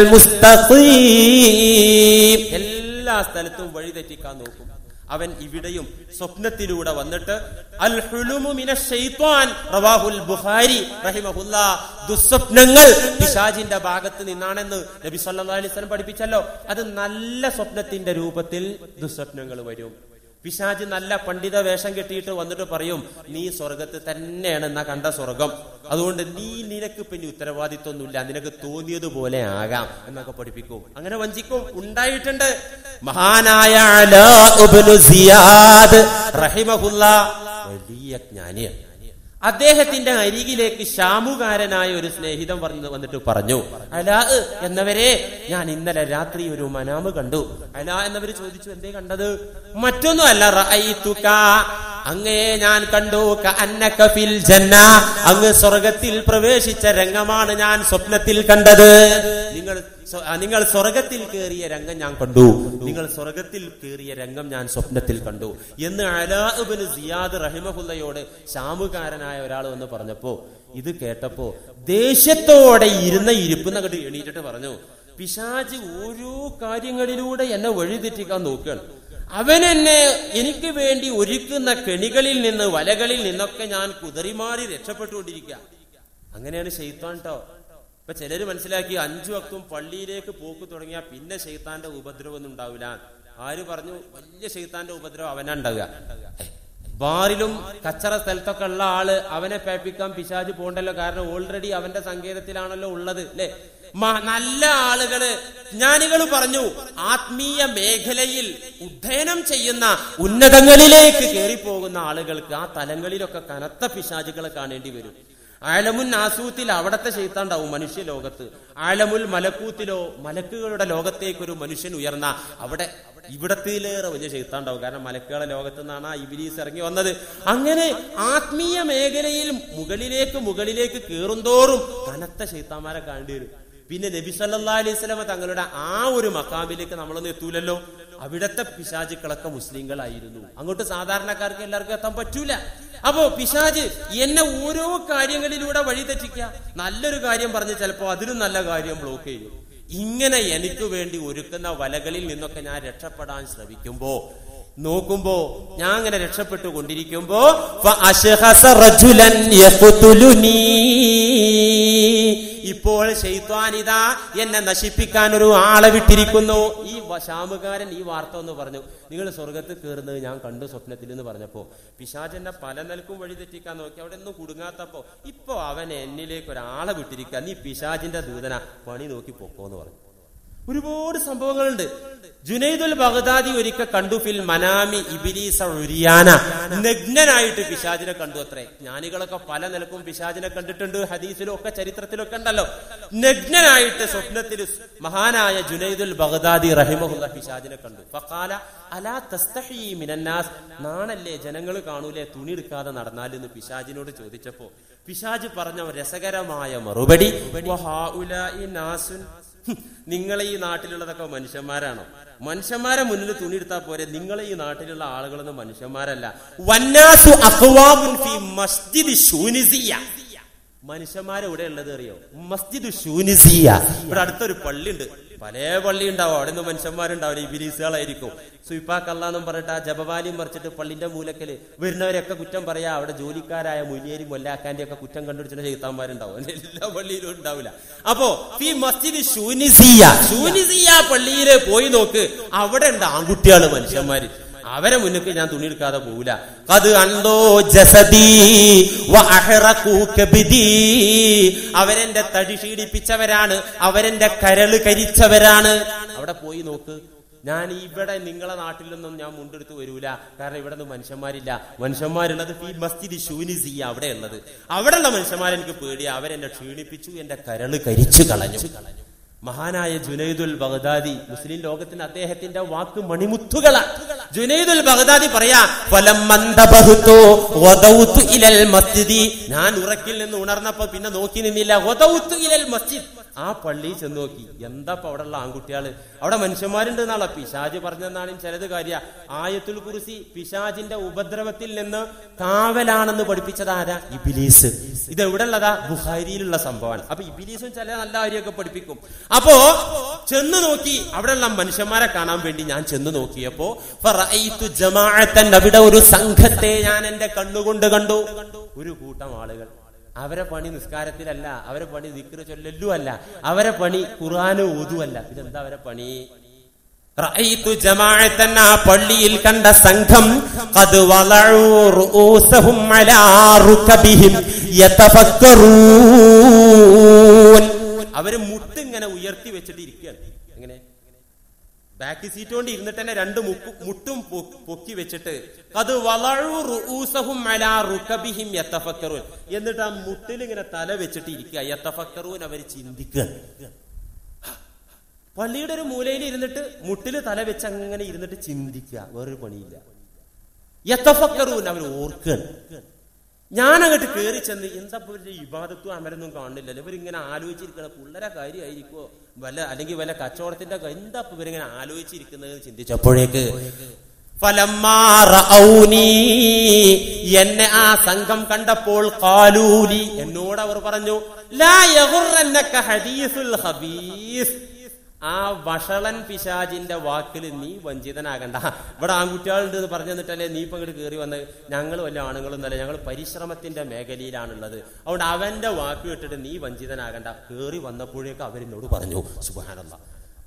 المستقيم എല്ലാ സ്ഥലത്തും വഴിതെറ്റിക്കാൻ നോക്കും അവൻ ഇവിടെയും സ്വപ്നത്തിലൂടെ വന്നിട്ട് അൽ ഹുലുമു മിന ശൈത്വാൻ റവാഹുൽ ബുഖാരി റഹിമഹുല്ല ദുസ്വപ്നങ്ങൾ പിശാജിന്റെ ഭാഗത്ത് നിന്നാണെന്ന് നബി സല്ലല്ലാഹു അലൈഹി വസല്ലം പഠിപ്പിച്ചല്ലോ അത് നല്ല സ്വപ്നത്തിന്റെ രൂപത്തിൽ ദുസ്വപ്നങ്ങൾ വരും പിശാജ് നല്ല പണ്ഡിത വേഷം കെട്ടിയിട്ട് വന്നിട്ട് പറയും നീ സ്വർഗത്ത് തന്നെയാണ് എന്നാ കണ്ട സ്വർഗം അതുകൊണ്ട് നീ നിനക്ക് പിന്നെ ഉത്തരവാദിത്വമൊന്നുമില്ല നിനക്ക് തോന്നിയതുപോലെ ആകാം എന്നൊക്കെ പഠിപ്പിക്കും അങ്ങനെ വഞ്ചിക്കും ഉണ്ടായിട്ടുണ്ട് മഹാനായ അലാ ഇബ്നു സിയാദ് റഹിമഹുല്ല വലിയ ജ്ഞാനിയാണ് അദ്ദേഹത്തിന്റെ അരികിലേക്ക് ഷാമുകാരനായ ഒരു സ്നേഹിതൻ വന്ന് വന്നിട്ട് പറഞ്ഞു അലാ എന്നവരെ ഞാൻ ഇന്നലെ രാത്രി ഒരു മനാമ് കണ്ടു അലാ എന്നവര് ചോദിച്ചു എന്തേ കണ്ടത് മറ്റൊന്നും അല്ല റഅയ്തുക അങ്ങയെ ഞാൻ കണ്ടു കഅന്നക ഫിൽ ജന്ന അങ്ങ് സ്വർഗത്തിൽ പ്രവേശിച്ച രംഗമാണ് ഞാൻ സ്വപ്നത്തിൽ കണ്ടത് നിങ്ങൾ സ്വ- ആ, നിങ്ങൾ സ്വർഗത്തിൽ കയറിയ രംഗം ഞാൻ കണ്ടു നിങ്ങൾ സ്വർഗത്തിൽ കയറിയ രംഗം ഞാൻ സ്വപ്നത്തിൽ കണ്ടു എന്ന് അലാബിന് സിയാദ് റഹിമഹുല്ലയോട് ഷാമുകാരനായ ഒരാൾ വന്ന് പറഞ്ഞപ്പോ ഇത് കേട്ടപ്പോ ദേഷ്യത്തോടെ ഇരുന്ന ഇരിപ്പ് അങ്ങോട്ട് എണീറ്റിട്ട് പറഞ്ഞു പിശാജ് ഓരോ കാര്യങ്ങളിലൂടെ എന്നെ വഴിതെറ്റിക്കാൻ നോക്കുകയാണ് അവൻ എന്നെ എനിക്ക് വേണ്ടി ഒരുക്കുന്ന കെണികളിൽ നിന്ന് വലകളിൽ നിന്നൊക്കെ ഞാൻ കുതറിമാറി രക്ഷപ്പെട്ടുകൊണ്ടിരിക്കുക അങ്ങനെയാണ് ഷെയ്ത്താൻ കേട്ടോ ഇപ്പൊ ചിലര് മനസ്സിലാക്കി അഞ്ചു വക്തും പള്ളിയിലേക്ക് പോക്ക് തുടങ്ങിയാൽ പിന്നെ ഷെയ്ത്താന്റെ ഉപദ്രവം ഒന്നും ഉണ്ടാവില്ല ആര് പറഞ്ഞു വലിയ ഷെയ്ത്താന്റെ ഉപദ്രവം അവനാ ഉണ്ടാവുക ഏ, ബാറിലും കച്ചറ സ്ഥലത്തൊക്കെ ഉള്ള ആള് അവനെ പേപ്പിക്കാൻ പിശാജ് പോണ്ടല്ലോ കാരണം ഓൾറെഡി അവന്റെ സങ്കേതത്തിലാണല്ലോ ഉള്ളത് അല്ലെ നല്ല ആളുകള് ജ്ഞാനികൾ പറഞ്ഞു ആത്മീയ മേഖലയിൽ ഉഡ്ഡയനം ചെയ്യുന്ന ഉന്നതങ്ങളിലേക്ക് കയറിപ്പോകുന്ന ആളുകൾക്ക് ആ തലങ്ങളിലൊക്കെ കനത്ത പിശാചുകളെ കാണേണ്ടി വരും ആലമുൻ നാസൂത്തിൽ അവിടത്തെ ചെയ്ത്താണ്ടാവും മനുഷ്യ ലോകത്ത് ആലമുൽ മലക്കൂത്തിലോ മലക്കുകളുടെ ലോകത്തേക്ക് ഒരു മനുഷ്യൻ ഉയർന്ന അവിടെ ഇവിടത്തിലേറെ വലിയ ചെയ്ത്താണ്ടാവും കാരണം മലക്കുകളുടെ ലോകത്ത് നിന്നാണ് ആ ഇബിലീസ് ഇറങ്ങി വന്നത് അങ്ങനെ ആത്മീയ മേഖലയിൽ മുകളിലേക്ക് മുകളിലേക്ക് കയറുന്തോറും കനത്ത ചെയ്ത്താന്മാരെ കാണേണ്ടി വരും പിന്നെ നബി സല്ലാ അലൈഹി സ്വലമ തങ്ങളുടെ ആ ഒരു മക്കാമിലേക്ക് നമ്മളൊന്നും എത്തൂലല്ലോ അവിടത്തെ പിശാചുക്കളൊക്കെ മുസ്ലിങ്ങളായിരുന്നു അങ്ങോട്ട് സാധാരണക്കാർക്ക് എല്ലാവർക്കും എത്താൻ പറ്റൂല അപ്പോ പിശാജ് എന്നെ ഓരോ കാര്യങ്ങളിലൂടെ വഴി തെറ്റിക്കുക നല്ലൊരു കാര്യം പറഞ്ഞ് ചിലപ്പോ അതിലും നല്ല കാര്യം ബ്ലോക്ക് ചെയ്യും ഇങ്ങനെ എനിക്ക് വേണ്ടി ഒരുക്കുന്ന വലകളിൽ നിന്നൊക്കെ ഞാൻ രക്ഷപ്പെടാൻ ശ്രമിക്കുമ്പോ നോക്കുമ്പോ ഞാൻ അങ്ങനെ രക്ഷപ്പെട്ടു കൊണ്ടിരിക്കുമ്പോ ഇപ്പോൾ ഷെയ്ത്വാനിത എന്നെ നശിപ്പിക്കാൻ ഒരു ആളെ വിട്ടിരിക്കുന്നു ഈ ഷാമുകാരൻ ഈ വാർത്ത ഒന്ന് പറഞ്ഞു നിങ്ങൾ സ്വർഗത്ത് കയറുന്നത് ഞാൻ കണ്ടു സ്വപ്നത്തിൽ എന്ന് പറഞ്ഞപ്പോ പിശാചെന്നെ പല നിലക്കും വഴി തെറ്റിക്കാൻ നോക്കി അവിടെ ഒന്നും കുടുങ്ങാത്തപ്പോ ഇപ്പൊ അവൻ എന്നിലേക്ക് ഒരാളെ വിട്ടിരിക്കുക നീ പിശാചിന്റെ ദൂതന പണി നോക്കി പൊക്കോന്ന് പറഞ്ഞു ഒരുപാട് സംഭവങ്ങളുണ്ട് ജുനൈദുൽ ബഗ്ദാദി ഒരിക്കൽ കണ്ടു ഫിൽ മനാമി ഇബിലീസ ഉരിയാന നഗ്നനായിട്ട് പിശാചിനെ കണ്ടു അത്രേ ജ്ഞാനികളൊക്കെ പല നിലക്കും പിശാചിനെ കണ്ടിട്ടുണ്ട് ഹദീസിലും ഒക്കെ ചരിത്രത്തിലൊക്കെ ഉണ്ടല്ലോ നഗ്നനായിട്ട് സ്വപ്നത്തിൽ മഹാനായ ജുനൈദുൽ ബഗ്ദാദി റഹിമഹുല്ല പിശാചിനെ കണ്ടു ഫഖാല അലാ തസ്തഹി മിനന്നാസ് നാണല്ലേ ജനങ്ങൾ കാണൂലേ തുണി എടുക്കാതെ നടന്നാലെന്ന് പിശാജിനോട് ചോദിച്ചപ്പോ പിശാജ് പറഞ്ഞ രസകരമായ മറുപടി വഹാഉലാഇ നാസുൻ നിങ്ങളെ ഈ നാട്ടിലുള്ളതൊക്കെ മനുഷ്യന്മാരാണോ മനുഷ്യന്മാരെ മുന്നിൽ തുണി എടുത്താൽ പോരെ നിങ്ങളെ ഈ നാട്ടിലുള്ള ആളുകളൊന്നും മനുഷ്യന്മാരല്ല വന്നാസു അഖ്വാമുൻ ഫി മസ്ജിദി ശൂനിസിയ മനുഷ്യന്മാരെ ഇവിടെ ഉള്ളത് അറിയോ മസ്ജിദ് ഷൂനിസിയ ഇവിടെ അടുത്തൊരു പള്ളി ഉണ്ട് പല പള്ളി ഉണ്ടാവും അവിടെ നിന്ന് മനുഷ്യന്മാരുണ്ടാവില്ല ഈ ബിലീസുകളായിരിക്കും സുയിപ്പാക്കല്ലാന്നും പറഞ്ഞിട്ട് ആ ജപവാലിയും മറിച്ചിട്ട് പള്ളിന്റെ മൂലക്കല് വരുന്നവരൊക്കെ കുറ്റം പറയാ അവിടെ ജോലിക്കാരായ മുനിയേരി മൊല്ലാക്കാന്റെ ഒക്കെ കുറ്റം കണ്ടുപിടിച്ചിട്ട് ചെയ്താന്മാരുണ്ടാവും എല്ലാ പള്ളിയിലും ഉണ്ടാവില്ല അപ്പോ ഈ മസ്ജിദ് ഷൂനിസിയ ഷൂനിസിയ പള്ളിയില് പോയി നോക്ക് അവിടെ ഉണ്ട് ആൺകുട്ടികള് മനുഷ്യന്മാര് അവരെ മുന്നിക്ക് ഞാൻ തുണി എടുക്കാതെ പോവില്ല അത് അണ്ടോ ജസദി അവരെന്റെ തടി ക്ഷീണിപ്പിച്ചവരാണ് അവരെന്റെ കരള് കരിച്ചവരാണ് അവിടെ പോയി നോക്ക് ഞാൻ ഇവിടെ നിങ്ങളെ നാട്ടിലൊന്നും ഞാൻ മുണ്ടെടുത്ത് വരൂല കാരണം ഇവിടെ ഒന്നും മനുഷ്യന്മാരില്ല മനുഷ്യന്മാരുള്ളത് ഈ മസ്ജിദ് ഷൂനിസിയ അവിടെ ഉള്ളത് അവിടെയുള്ള മനുഷ്യന്മാരെ എനിക്ക് പേടിയാ അവരെന്നെ ക്ഷീണിപ്പിച്ചു എന്റെ കരള് കരിച്ചു കളഞ്ഞു മഹാനായ ജുനൈദുൽ ബഗ്ദാദി മുസ്ലിം ലോകത്തിന് അദ്ദേഹത്തിന്റെ വാക്ക് മണിമുത്തുകളാണ് ജുനൈദുൽ ബഗ്ദാദി പറയാ "ഫലം മന്ദബഹ്തു വദൗതു ഇലൽ മസ്ജിദി." ഞാൻ ഉറക്കിൽ നിന്ന് ഉണർന്നപ്പോ പിന്നെ നോക്കി നിന്നില്ല വദൗതു ഇലൽ മസ്ജിദ് ആ പള്ളിയിൽ ചെന്ന് നോക്കി എന്താ ഇപ്പൊ അവിടെ ഉള്ള ആൺകുട്ടികള് അവിടെ മനുഷ്യന്മാരുണ്ട് എന്നാളെ പിശാജ് പറഞ്ഞെന്നാണ് ചിലത് കാര്യ ആയത്തുൽ കുറിസി പിശാജിന്റെ ഉപദ്രവത്തിൽ നിന്ന് കാവലാണെന്ന് പഠിപ്പിച്ചത് ആരാ ഇബിലീസ് ഇത് എവിടെ ഉള്ളതാ ബുഹാരിയിലുള്ള സംഭവമാണ് അപ്പൊ ഇബിലീസും ചില നല്ല കാര്യമൊക്കെ പഠിപ്പിക്കും അപ്പോ ചെന്ന് നോക്കി അവിടെയുള്ള മനുഷ്യന്മാരെ കാണാൻ വേണ്ടി ഞാൻ ചെന്ന് നോക്കിയപ്പോ ഫറഅയ്തു ജമാഅത്തൻ അവിടെ ഒരു സംഘത്തെ ഞാൻ എന്റെ കണ്ണുകൊണ്ട് കണ്ടു ഒരു കൂട്ടം ആളുകൾ അവരെ പണി നിസ്കാരത്തിലല്ല അവരെ പണി ദിക്റ് ചൊല്ലലും അല്ല അവരെ പണി ഖുർആന് ഓതുമല്ല ഇതെന്താ അവരെ പണി റഅയ്തു ജമാഅത്തൻ ആ പള്ളിയിൽ കണ്ട സംഘം ഖദ് വളഉ റൂസഹും അലാ റുകബിഹിം യതഫക്കറൂൻ അവര് മുട്ടിങ്ങനെ ഉയർത്തി വെച്ചിട്ട് ഇരിക്കുകയാണ് എങ്ങനെ ബാക്ക് സീറ്റ് കൊണ്ട് ഇരുന്നിട്ട് തന്നെ രണ്ട് മുക്കും മുട്ടും പൊ- പൊക്കി വെച്ചിട്ട് അത് വളഴു റുഊസഹും അലാ റുകബിഹിം യത്തഫക്കറൂൻ എന്നിട്ട് ആ മുട്ടിൽ ഇങ്ങനെ തല വെച്ചിട്ട് ഇരിക്കുക യത്തഫക്കറൂൻ അവർ ചിന്തിക്കുക പള്ളിയുടെ ഒരു മൂലയിൽ ഇരുന്നിട്ട് മുട്ടിൽ തല വെച്ച് അങ്ങനെ ഇരുന്നിട്ട് ചിന്തിക്കുക വേറൊരു പണിയില്ല യത്തഫക്കറൂൻ അവർ ഓർക്കുകയാണ് ഞാൻ അങ്ങോട്ട് കയറി ചെന്ന് എന്താ ഇപ്പൊ ഇവരുടെ ഇബാദത്തും അമരൊന്നും കാണുന്നില്ലല്ലോ ഇവരിങ്ങനെ ആലോചിച്ചിരിക്കണ പിള്ളേരെ കാര്യമായിരിക്കോ വല്ല അല്ലെങ്കിൽ വല്ല കച്ചവടത്തിന്റെ കാര്യം എന്താ ഇപ്പൊ ഇവരിങ്ങനെ ആലോചിച്ചിരിക്കുന്നത് എന്ന് ചിന്തിച്ചപ്പോഴേക്ക് ഫലമ്മാ റഔനി, എന്നെ ആ സംഘം കണ്ടപ്പോൾ കാലൂലി എന്നോട് അവർ പറഞ്ഞു ലാ യഗുറന്നക ഹദീസുൽ ഹബീസ് ആ വഷളൻ പിശാജിന്റെ വാക്കിൽ നീ വഞ്ചിതനാകണ്ട ഇവിടെ ആൺകുട്ടികളുണ്ട് എന്ന് പറഞ്ഞു തന്നിട്ടല്ലേ നീ ഇപ്പൊ ഇങ്ങോട്ട് കയറി വന്ന് ഞങ്ങൾ വല്ല ആണുങ്ങളൊന്നല്ല ഞങ്ങൾ പരിശ്രമത്തിന്റെ മേഖലയിലാണുള്ളത് അതുകൊണ്ട് അവന്റെ വാക്ക് കേട്ടിട്ട് നീ വഞ്ചിതനാകണ്ട കയറി വന്നപ്പോഴേക്ക് അവരെന്നോട് പറഞ്ഞു സുബാനല്ല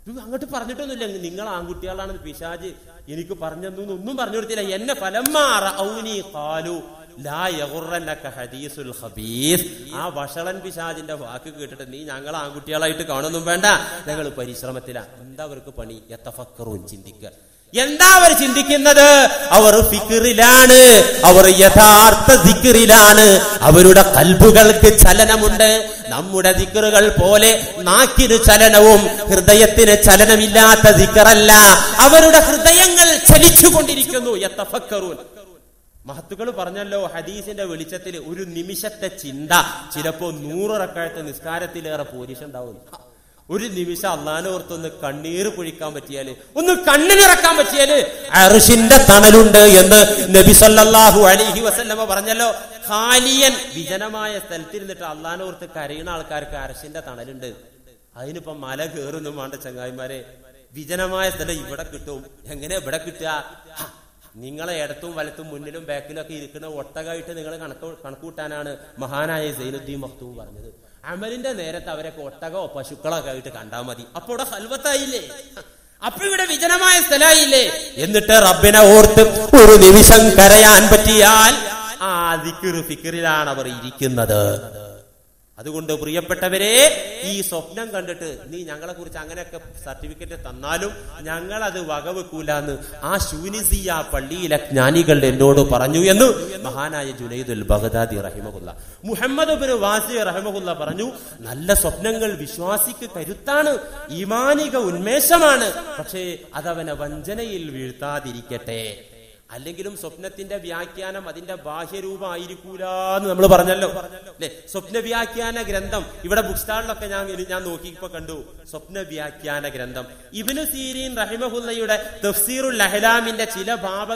ഇത് അങ്ങോട്ട് പറഞ്ഞിട്ടൊന്നുമില്ല നിങ്ങൾ ആൺകുട്ടികളാണ് പിശാജ് എനിക്ക് പറഞ്ഞെന്നു ഒന്നും പറഞ്ഞു കൊടുത്തില്ല എന്നെ ഫലമാറ ഔനി കാലു ലാ യഗുറന്നക ഹദീസുൽ ഖബീസ് ആ വഷളൻ പിശാജിന്റെ വാക്ക് കേട്ടിട്ട് നീ ഞങ്ങൾ ആൺകുട്ടികളായിട്ട് കാണുന്നും വേണ്ട ഞങ്ങൾ പരിശ്രമത്തിലാ എന്താ അവർക്ക് പണി യത്തഫക്കറും ചിന്തിക്കുക എന്താ അവർ ചിന്തിക്കുന്നത് അവർ ഫിക്റിലാണ് അവർ യഥാർത്ഥ ദിക്റിലാണ് അവരുടെ കൽബുകൾക്ക് ചലനമുണ്ട് നമ്മുടെ ദിക്റുകൾ പോലെ നാക്കിന് ചലനവും ഹൃദയത്തിന് ചലനമില്ലാത്ത ദിക്റല്ല അവരുടെ ഹൃദയങ്ങൾ ചലിച്ചുകൊണ്ടിരിക്കുന്നു യത്തഫക്കറൂൻ മഹത്തുക്കൾ പറഞ്ഞല്ലോ ഹദീസിന്റെ വെളിച്ചത്തിൽ ഒരു നിമിഷത്തെ ചിന്ത ചിലപ്പോ നൂറിറക്കാഴത്തെ നിസ്കാരത്തിലേറെ പോരിഷുണ്ടാവും ഒരു നിമിഷം അള്ളാനെ ഓർത്തൊന്ന് കണ്ണീര് പൊഴിക്കാൻ പറ്റിയാല് ഒന്ന് കണ്ണിനിറക്കാൻ പറ്റിയാല് അർഷിന്റെ തണലുണ്ട് എന്ന് നബി സല്ലല്ലാഹു അലൈഹി വസല്ലമ പറഞ്ഞല്ലോ ഖാലിയൻ വിജനമായ സ്ഥലത്തിരുന്നിട്ട് അള്ളാനെ ഓർത്ത് കരയുന്ന ആൾക്കാർക്ക് അർഷിന്റെ തണലുണ്ട് അതിനിപ്പോ മല കയറൊന്നും വേണ്ട ചങ്ങായിമാരെ വിജനമായ സ്ഥലം ഇവിടെ കിട്ടും എങ്ങനെ ഇവിടെ കിട്ടുക ഹ, നിങ്ങളെ ഇടത്തും വലത്തും മുന്നിലും ബാക്കിലും ഒക്കെ ഇരിക്കുന്ന ഒട്ടകമായിട്ട് നിങ്ങൾ കണക്ക് കണക്കൂട്ടാനാണ് മഹാനായ സൈനുദ്ദീൻ മഹ്തൂം പറഞ്ഞത് അമലിന്റെ നേരത്ത് അവരൊക്കെ ഒട്ടകോ പശുക്കളോ ഒക്കെ ആയിട്ട് കണ്ടാൽ മതി അപ്പൊ ഇവിടെ ഹൽവത്തായില്ലേ അപ്പൊ ഇവിടെ വിജനമായ സ്ഥലമായില്ലേ എന്നിട്ട് റബ്ബിനെ ഓർത്ത് ഒരു നിമിഷം കരയാൻ പറ്റിയാൽ ആ ദിക്കിറ് ഫിക്കിറിലാണ് അവർ ഇരിക്കുന്നത് അതുകൊണ്ട് പ്രിയപ്പെട്ടവരെ ഈ സ്വപ്നം കണ്ടിട്ട് നീ ഞങ്ങളെ കുറിച്ച് അങ്ങനെയൊക്കെ സർട്ടിഫിക്കറ്റ് തന്നാലും ഞങ്ങൾ അത് വകവെക്കൂലെന്ന് ആ ശൂനിസിയ പള്ളിയിലെ ജ്ഞാനികൾ എന്നോട് പറഞ്ഞു എന്ന് മഹാനായ ജുനൈദുൽ ബഗ്ദാദി റഹിമഹുല്ല മുഹമ്മദ് ബിൻ വാസി റഹിമഹുല്ല പറഞ്ഞു നല്ല സ്വപ്നങ്ങൾ വിശ്വാസിക്ക് കരുത്താണ് ഈമാനിക ഉന്മേഷമാണ് പക്ഷേ അതവനെ വഞ്ചനയിൽ വീഴ്ത്താതിരിക്കട്ടെ അല്ലെങ്കിലും സ്വപ്നത്തിന്റെ വ്യാഖ്യാനം അതിന്റെ ബാഹ്യരൂപമായിരിക്കൂല എന്ന് നമ്മൾ പറഞ്ഞല്ലോ അല്ലെ സ്വപ്ന വ്യാഖ്യാന ഗ്രന്ഥം ഇവിടെ ബുക്ക് സ്റ്റാളിലൊക്കെ ഞാൻ ഞാൻ നോക്കി ഇപ്പൊ കണ്ടു സ്വപ്ന വ്യാഖ്യാന ഗ്രന്ഥം ഇബിന് സീരീൻ റഹിമഹുല്ലയുടെ തഫ്സീറുൽ അഹ്ലാമിന്റെ ചില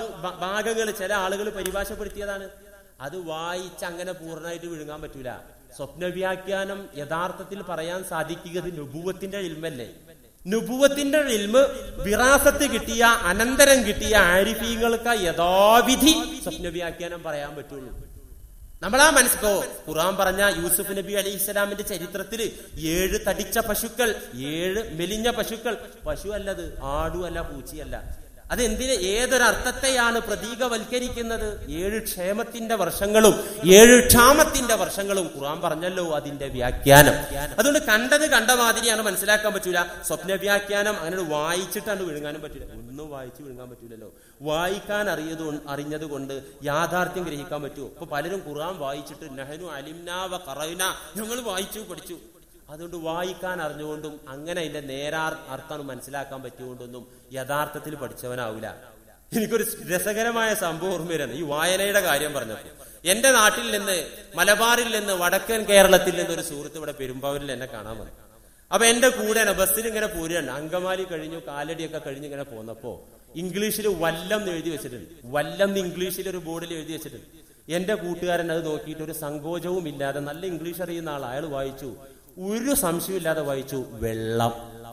ഭാഗങ്ങൾ ചില ആളുകൾ പരിഭാഷപ്പെടുത്തിയതാണ് അത് വായിച്ച് അങ്ങനെ പൂർണ്ണമായിട്ട് വിഴുങ്ങാൻ പറ്റൂല സ്വപ്ന വ്യാഖ്യാനം യഥാർത്ഥത്തിൽ പറയാൻ സാധിക്കുക നുപൂവത്തിന്റെ ഇൽമല്ലേ നുപുവത്തിന്റെ ഇൽമ് വിറാസത്ത് കിട്ടിയ അനന്തരം കിട്ടിയ ആരിഫീങ്ങൾക്ക് യഥാവിധി സ്വപ്ന വ്യാഖ്യാനം പറയാൻ പറ്റുള്ളൂ നമ്മളാ മനസ്സിലോ ഖുറാൻ പറഞ്ഞ യൂസുഫ് നബി അലൈഹി ഇസ്ലാമിന്റെ ചരിത്രത്തിൽ ഏഴ് തടിച്ച പശുക്കൾ ഏഴ് മെലിഞ്ഞ പശുക്കൾ പശു അല്ലത് ആടു അല്ല പൂച്ചയല്ല അത് എന്തിന് ഏതൊരർത്ഥത്തെയാണ് പ്രതീകവൽക്കരിക്കുന്നത് ഏഴ് ക്ഷേമത്തിന്റെ വർഷങ്ങളും ഏഴ് ക്ഷാമത്തിന്റെ വർഷങ്ങളും ഖുറാൻ പറഞ്ഞല്ലോ അതിന്റെ വ്യാഖ്യാനം അതുകൊണ്ട് കണ്ടത് കണ്ട മാതിരിയാണ് മനസ്സിലാക്കാൻ പറ്റൂല സ്വപ്ന വ്യാഖ്യാനം അങ്ങനെ വായിച്ചിട്ടാണ് വിഴുങ്ങാനും പറ്റില്ല ഒന്നും വായിച്ച് വിഴുങ്ങാൻ പറ്റൂലല്ലോ വായിക്കാൻ അറിയത് അറിഞ്ഞത് കൊണ്ട് യാഥാർത്ഥ്യം ഗ്രഹിക്കാൻ പറ്റുമോ ഇപ്പൊ പലരും ഖുറാൻ വായിച്ചിട്ട് നെഹനു അലിംനാവ കറയുന ഞങ്ങൾ വായിച്ചു പഠിച്ചു അതുകൊണ്ട് വായിക്കാൻ അറിഞ്ഞുകൊണ്ടും അങ്ങനെ അതിന്റെ നേരാ അർത്ഥം മനസ്സിലാക്കാൻ പറ്റിയുകൊണ്ടൊന്നും യഥാർത്ഥത്തിൽ പഠിച്ചവനാവൂല എനിക്കൊരു രസകരമായ സംഭവം ഓർമ്മയിലാണ് ഈ വായനയുടെ കാര്യം പറഞ്ഞപ്പോൾ എന്റെ നാട്ടിൽ നിന്ന് മലബാറിൽ നിന്ന് വടക്കൻ കേരളത്തിൽ നിന്ന് ഒരു സുഹൃത്ത് ഇവിടെ പെരുമ്പാവൂരിൽ എന്നെ കാണാൻ വന്നു അപ്പൊ എന്റെ കൂടെയാണ് ബസ്സിൽ ഇങ്ങനെ പോരുകയാണ് അങ്കമാലി കഴിഞ്ഞു കാലടിയൊക്കെ കഴിഞ്ഞ് ഇങ്ങനെ പോന്നപ്പോ ഇംഗ്ലീഷിൽ വല്ലം എന്ന് എഴുതി വെച്ചിട്ടുണ്ട് വല്ലം എന്ന് ഇംഗ്ലീഷിൽ ഒരു ബോർഡിൽ എഴുതി വെച്ചിട്ടുണ്ട് എന്റെ കൂട്ടുകാരൻ അത് നോക്കിയിട്ട് ഒരു സങ്കോചവും ഇല്ലാതെ നല്ല ഇംഗ്ലീഷ് അറിയുന്ന ആൾ അയാൾ വായിച്ചു ഒരു സംശയമില്ലാതെ വായിച്ചു വെള്ളം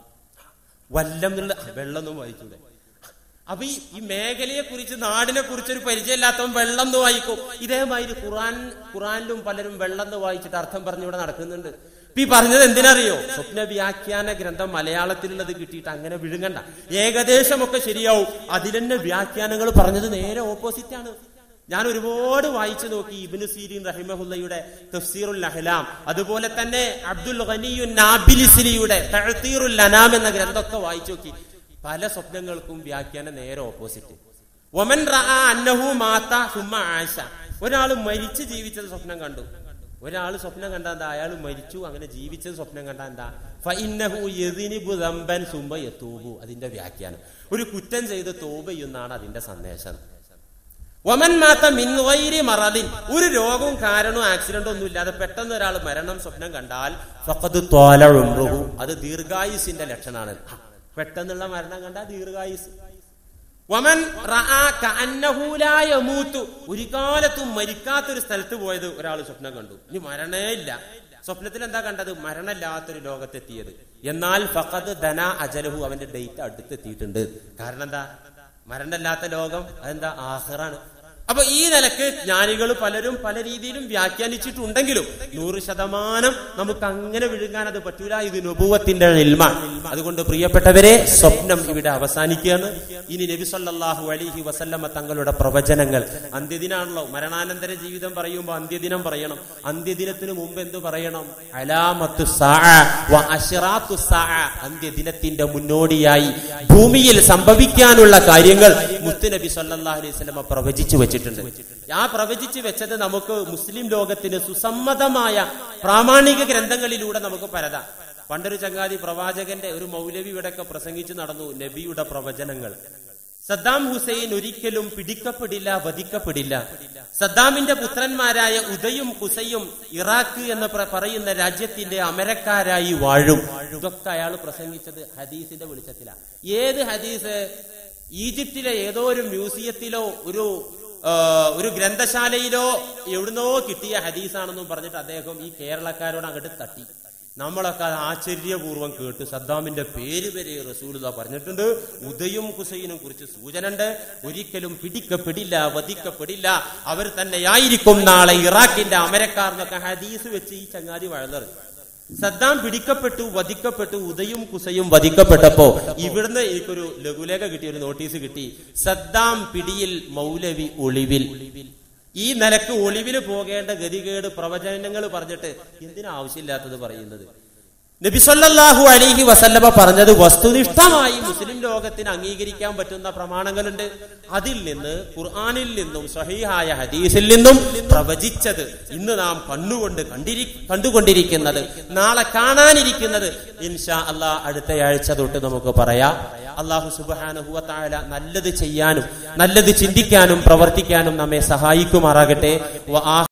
വല്ലം എന്നുള്ള വെള്ളം എന്നും വായിച്ചൂടെ അപ്പൊ ഈ ഈ മേഖലയെ കുറിച്ച് നാടിനെ കുറിച്ച് ഒരു പരിചയമില്ലാത്തവൻ വെള്ളം എന്ന് വായിക്കും ഇതേമാതിരി ഖുറാൻ ഖുറാനിലും പലരും വെള്ളം എന്ന് വായിച്ചിട്ട് അർത്ഥം പറഞ്ഞിവിടെ നടക്കുന്നുണ്ട് ഇപ്പൊ ഈ പറഞ്ഞത് എന്തിനറിയോ സ്വപ്ന വ്യാഖ്യാന ഗ്രന്ഥം മലയാളത്തിലുള്ളത് കിട്ടിയിട്ട് അങ്ങനെ വിഴുങ്ങണ്ട ഏകദേശമൊക്കെ ശരിയാവും അതിലെന്നെ വ്യാഖ്യാനങ്ങൾ പറഞ്ഞത് നേരെ ഓപ്പോസിറ്റ് ആണ് ഞാൻ ഒരുപാട് വായിച്ചു നോക്കി ഇബിന് സീരീൻ റഹിമഹുല്ലയുടെ തഫ്സീറുൽ അഹ്ലാം അതുപോലെ തന്നെ അബ്ദുൽ ഖനിയു നാബിലിസിലിയുടെ തഴത്തീറുൽ അനാം എന്ന ഗ്രന്ഥമൊക്കെ വായിച്ചു നോക്കി പല സ്വപ്നങ്ങൾക്കും വ്യാഖ്യാനം നേരെ ഓപ്പോസിറ്റ് ഒമൻ അന്നഹു മാത്ത സുമ്മ ആശ ഒരാൾ മരിച്ച് ജീവിച്ചത് സ്വപ്നം കണ്ടു ഒരാൾ സ്വപ്നം കണ്ട എന്താ അയാൾ മരിച്ചു അങ്ങനെ ജീവിച്ചത് സ്വപ്നം കണ്ട എന്താ ഫഇന്നഹു യദിനിബു ദംബൻ സുമ്മ യതൂബു അതിന്റെ വ്യാഖ്യാനം ഒരു കുറ്റം ചെയ്ത് തോബ ചെയ്യുന്നതാണ് അതിന്റെ സന്ദേശം ഒമൻ മാത്ത മിൻവൈരി മറലിൻ ഒരു രോഗവും കാരണവും ആക്സിഡന്റും ഒന്നും ഇല്ലാതെ പെട്ടെന്ന് ഒരാൾ മരണം സ്വപ്നം കണ്ടാൽ ഫഖദ് ത്വാല ഉംറുഹു അത് ദീർഘായുസിന്റെ ലക്ഷണമാണ് പെട്ടെന്നുള്ള മരണം കണ്ടാൽ ദീർഘായുസ് വമൻ മൂത്തു ഒരു കാലത്തും മരിക്കാത്തൊരു സ്ഥലത്ത് പോയത് ഒരാൾ സ്വപ്നം കണ്ടു ഇനി മരണേ ഇല്ല സ്വപ്നത്തിൽ എന്താ കണ്ടത് മരണമില്ലാത്തൊരു ലോകത്തെത്തിയത് എന്നാൽ ഫഖദ് ധന അജലഹു അവന്റെ ഡേറ്റ് അടുത്തെത്തിയിട്ടുണ്ട് കാരണം എന്താ മരണമില്ലാത്ത ലോകം അതെന്താ ആഹ്റാണ് അപ്പൊ ഈ നിലക്ക് ജ്ഞാനികൾ പലരും പല രീതിയിലും വ്യാഖ്യാനിച്ചിട്ടുണ്ടെങ്കിലും നൂറ് ശതമാനം നമുക്ക് അങ്ങനെ വിഴുങ്ങാൻ അത് പറ്റൂല ഇത് നുപൂവത്തിന്റെ ഇൽമ അതുകൊണ്ട് പ്രിയപ്പെട്ടവരെ സ്വപ്നം ഇവിടെ അവസാനിക്കുകയാണ് ഇനി നബി സല്ലല്ലാഹു അലൈഹി വസല്ലമ തങ്ങളുടെ പ്രവചനങ്ങൾ അന്ത്യദിനാണല്ലോ മരണാനന്തര ജീവിതം പറയുമ്പോൾ അന്ത്യദിനം പറയണം അന്ത്യദിനത്തിന് മുമ്പ് എന്ത് പറയണം അലാമത്തു സാഅ വ അശ്റാത്തു സാഅ അന്ത്യദിനത്തിന്റെ മുന്നോടിയായി ഭൂമിയിൽ സംഭവിക്കാനുള്ള കാര്യങ്ങൾ മുത്തുനബി സല്ലല്ലാഹു അലൈഹി വസല്ലമ പ്രവചിച്ചു വെച്ചിട്ടുണ്ട് ആ പ്രവചിച്ചു വെച്ചത് നമുക്ക് മുസ്ലിം ലോകത്തിന് സുസമ്മതമായ പ്രാമാണിക ഗ്രന്ഥങ്ങളിലൂടെ നമുക്ക് പരതാം പണ്ടൊരു ചങ്ങാതി പ്രവാചകന്റെ ഒരു മൗലവി ഇവിടെയൊക്കെ പ്രസംഗിച്ചു നടന്നു നബിയുടെ പ്രവചനങ്ങൾ സദ്ദാം ഹുസൈൻ ഒരിക്കലും പിടിക്കപ്പെടില്ല വധിക്കപ്പെടില്ല സദ്ദാമിന്റെ പുത്രന്മാരായ ഉദയും കുസയും ഇറാഖ് എന്ന് പ്ര- പറയുന്ന രാജ്യത്തിന്റെ അമരക്കാരായി വാഴും ഇതൊക്കെ അയാൾ പ്രസംഗിച്ചത് ഹദീസിന്റെ വെളിച്ചത്തിലാണ് ഏത് ഹദീസ് ഈജിപ്തിലെ ഏതോ ഒരു മ്യൂസിയത്തിലോ ഒരു ആ, ഒരു ഗ്രന്ഥശാലയിലോ എവിടുന്നോ കിട്ടിയ ഹദീസാണെന്നും പറഞ്ഞിട്ട് അദ്ദേഹം ഈ കേരളക്കാരോട് അങ്ങോട്ട് തട്ടി നമ്മളൊക്കെ അത് ആശ്ചര്യപൂർവ്വം കേട്ടു സദ്ദാമിന്റെ പേര് വരെ റസൂലുദ പറഞ്ഞിട്ടുണ്ട് ഉദയും കുസൈനും കുറിച്ച് സൂചന ഉണ്ട് ഒരിക്കലും പിടിക്കപ്പെടില്ല വധിക്കപ്പെടില്ല അവർ തന്നെയായിരിക്കും നാളെ ഇറാഖിന്റെ അമരക്കാർ എന്നൊക്കെ ഹദീസ് വെച്ച് ഈ ചങ്ങാതി വഴന്നറി സദ്ദാം പിടിക്കപ്പെട്ടു വധിക്കപ്പെട്ടു ഉദയും കുസയും വധിക്കപ്പെട്ടപ്പോ ഇവിടുന്ന് എനിക്കൊരു ലഘുലേഖ കിട്ടി ഒരു നോട്ടീസ് കിട്ടി സദ്ദാം പിടിയിൽ മൗലവി ഒളിവിൽ ഈ നിലക്ക് ഒളിവിൽ പോകേണ്ട ഗതികേട് പ്രവചനങ്ങൾ പറഞ്ഞിട്ട് എന്തിനാ ആവശ്യമില്ലാത്തത് പറയുന്നത് നബിസൊല്ലാഹു അലിഹി വസല്ലമ പറഞ്ഞത് വസ്തുനിഷ്ഠമായി മുസ്ലിം ലോകത്തിന് അംഗീകരിക്കാൻ പറ്റുന്ന പ്രമാണങ്ങളുണ്ട് അതിൽ നിന്ന് ഖുർആാനിൽ നിന്നും സഹീഹായ ഹദീസിൽ നിന്നും പ്രവചിച്ചത് ഇന്ന് നാം കണ്ണുകൊണ്ട് കണ്ടിരി കണ്ടുകൊണ്ടിരിക്കുന്നത് നാളെ കാണാനിരിക്കുന്നത് ഇൻഷാ അല്ലാ അടുത്തയാഴ്ച തൊട്ട് നമുക്ക് പറയാം അള്ളാഹു സുബാനുഹുവത്തായ നല്ലത് ചെയ്യാനും നല്ലത് ചിന്തിക്കാനും പ്രവർത്തിക്കാനും നമ്മെ സഹായിക്കുമാറാകട്ടെ വ ആ